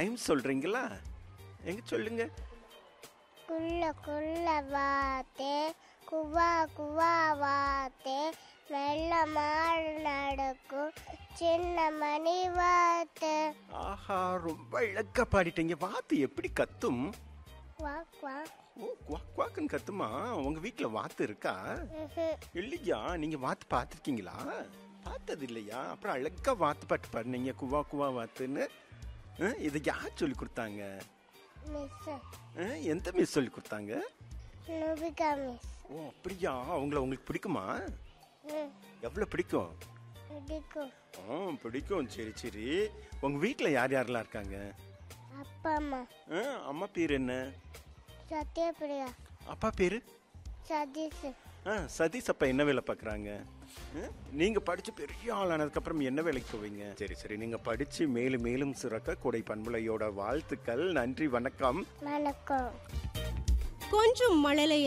Rhyme சொல்றீங்களா எங்க சொல்லுங்க குள்ள குள்ள வாத்தே குவா குவா வாத்தே மெல்ல மாடு நடக்கும் சின்ன மணி வாத்து ஆஹா ரொம்ப இழக்கா பாடிட்டீங்க வாத்து எப்படி கத்தும் குவாக் குவாக் ஓ குவாக் குவாக்குன்னு கத்துமா உங்க வீட்ல வாத்து இருக்கா ம்ஹும். இல்லையா நீங்க வாத்து பார்த்துருக்கீங்களா பார்த்தது இல்லையா அப்புறம் அழகா வாத்து பாட்டு பாடுனீங்க குவா குவா வாத்துன்னு ஆ, இதை யார் சொல்லி கொடுத்தாங்க மிஸ் ஆ, எந்த மிஸ் சொல்லி கொடுத்தாங்க நுபிகா மிஸ் ஓ அப்படியா அவங்கள உங்களுக்கு பிடிக்குமா ம் எவ்வளோ பிடிக்கும் பிடிக்கும் ஆ பிடிக்கும் சரி சரி உங்க வீட்டில் யார் யாரெல்லாம் இருக்காங்க அப்பா அம்மா ஆ, அம்மா பேர் என்ன சத்யபிரியா அப்பா பேரு சதீஷ் ஆ சதீஷ் அப்பா என்ன வேலை பார்க்குறாங்க நீங்க படிச்சு பெரிய ஆளானதுக்கு அப்புறம் என்ன வேலைக்கு போவீங்க சரி சரி நீங்க படிச்சு மேலும் மேலும் சிறக்க கொடை பண்புலையோட வாழ்த்துக்கள் நன்றி வணக்கம் வணக்கம் கொஞ்சம் மழலைய